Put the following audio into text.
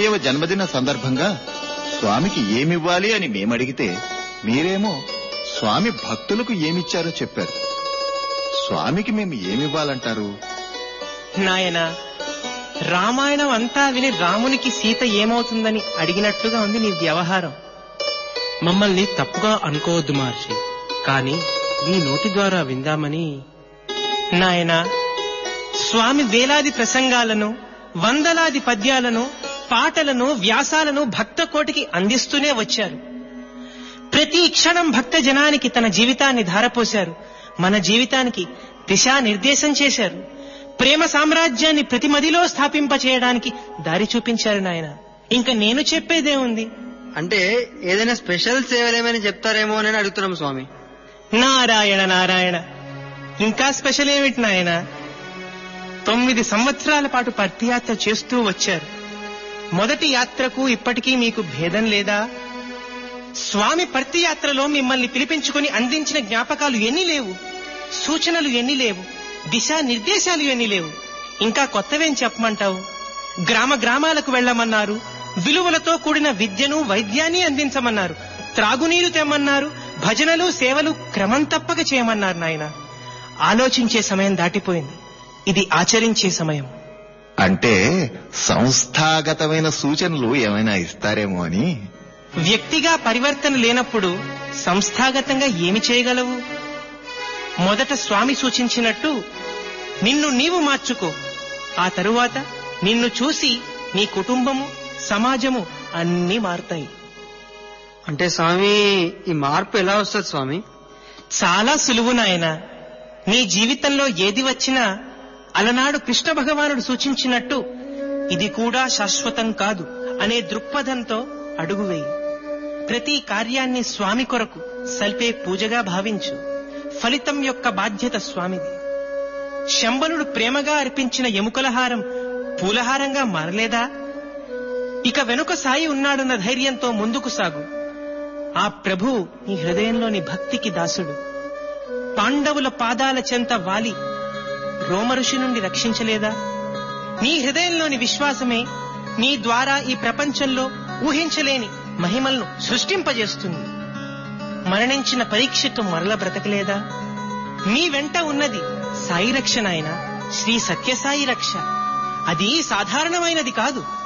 ఇరవయవ జన్మదిన సందర్భంగా స్వామికి ఏమివ్వాలి అని మేమడిగితే మీరేమో స్వామి భక్తులకు ఏమిచ్చారో చెప్పారు స్వామికి మేము ఏమివ్వాలంటారు నాయనా రామాయణం అంతా విని రామునికి సీత ఏమవుతుందని అడిగినట్లుగా ఉంది నీ వ్యవహారం మమ్మల్ని తప్పుగా అనుకోవద్దు మహర్షి కానీ నీ నోటి ద్వారా విందామని నాయనా స్వామి వేలాది ప్రసంగాలను వందలాది పద్యాలను పాటలను వ్యాసాలను భక్త కోటికి అందిస్తూనే వచ్చారు ప్రతి క్షణం భక్త జనానికి తన జీవితాన్ని ధారపోశారు మన జీవితానికి దిశానిర్దేశం చేశారు ప్రేమ సామ్రాజ్యాన్ని ప్రతి మదిలో స్థాపింపచేయడానికి దారి చూపించారు నాయన ఇంకా నేను చెప్పేదే ఉంది అంటే ఏదైనా స్పెషల్ సేవలు ఏమైనా చెప్తారేమో అని అడుగుతున్నాం స్వామి నారాయణ నారాయణ ఇంకా స్పెషల్ ఏమిటి నాయన తొమ్మిది సంవత్సరాల పాటు పర్తియాత్ర చేస్తూ వచ్చారు మొదటి యాత్రకు ఇప్పటికీ మీకు భేదం లేదా స్వామి పర్తియాత్రలో మిమ్మల్ని పిలిపించుకొని అందించిన జ్ఞాపకాలు ఎన్ని లేవు సూచనలు ఎన్ని లేవు దిశా నిర్దేశాలు ఎన్ని లేవు ఇంకా కొత్తవేం చెప్పమంటావు గ్రామ గ్రామాలకు వెళ్ళమన్నారు విలువలతో కూడిన విద్యను వైద్యాన్ని అందించమన్నారు త్రాగునీరు తెమ్మన్నారు భజనలు సేవలు క్రమం తప్పక చేయమన్నారు నాయన ఆలోచించే సమయం దాటిపోయింది ఇది ఆచరించే సమయం అంటే సంస్థాగతమైన సూచనలు ఏమైనా ఇస్తారేమో అని వ్యక్తిగా పరివర్తన లేనప్పుడు సంస్థాగతంగా ఏమి చేయగలవు మొదట స్వామి సూచించినట్టు నిన్ను నీవు మార్చుకో ఆ తరువాత నిన్ను చూసి నీ కుటుంబము సమాజము అన్నీ మారుతాయి అంటే స్వామి ఈ మార్పు ఎలా వస్తుంది స్వామి చాలా సులువు నాయన నీ జీవితంలో ఏది వచ్చినా అలనాడు కృష్ణ భగవానుడు సూచించినట్టు ఇది కూడా శాశ్వతం కాదు అనే దృక్పథంతో అడుగు వేయి ప్రతి కార్యాన్ని స్వామి కొరకు సల్పే పూజగా భావించు ఫలితం యొక్క బాధ్యత స్వామిది శంబనుడు ప్రేమగా అర్పించిన ఎముకలహారం పూలహారంగా మారలేదా ఇక వెనుక సాయి ఉన్నాడన్న ధైర్యంతో ముందుకు సాగు ఆ ప్రభు నీ హృదయంలోని భక్తికి దాసుడు పాండవుల పాదాల చెంత వాలి రోమఋషి నుండి రక్షించలేదా నీ హృదయంలోని విశ్వాసమే నీ ద్వారా ఈ ప్రపంచంలో ఊహించలేని మహిమలను సృష్టింపజేస్తుంది మరణించిన పరీక్షతో మరల బ్రతకలేదా నీ వెంట ఉన్నది సాయి రక్ష నాయన శ్రీ సత్యసాయి రక్ష అది సాధారణమైనది కాదు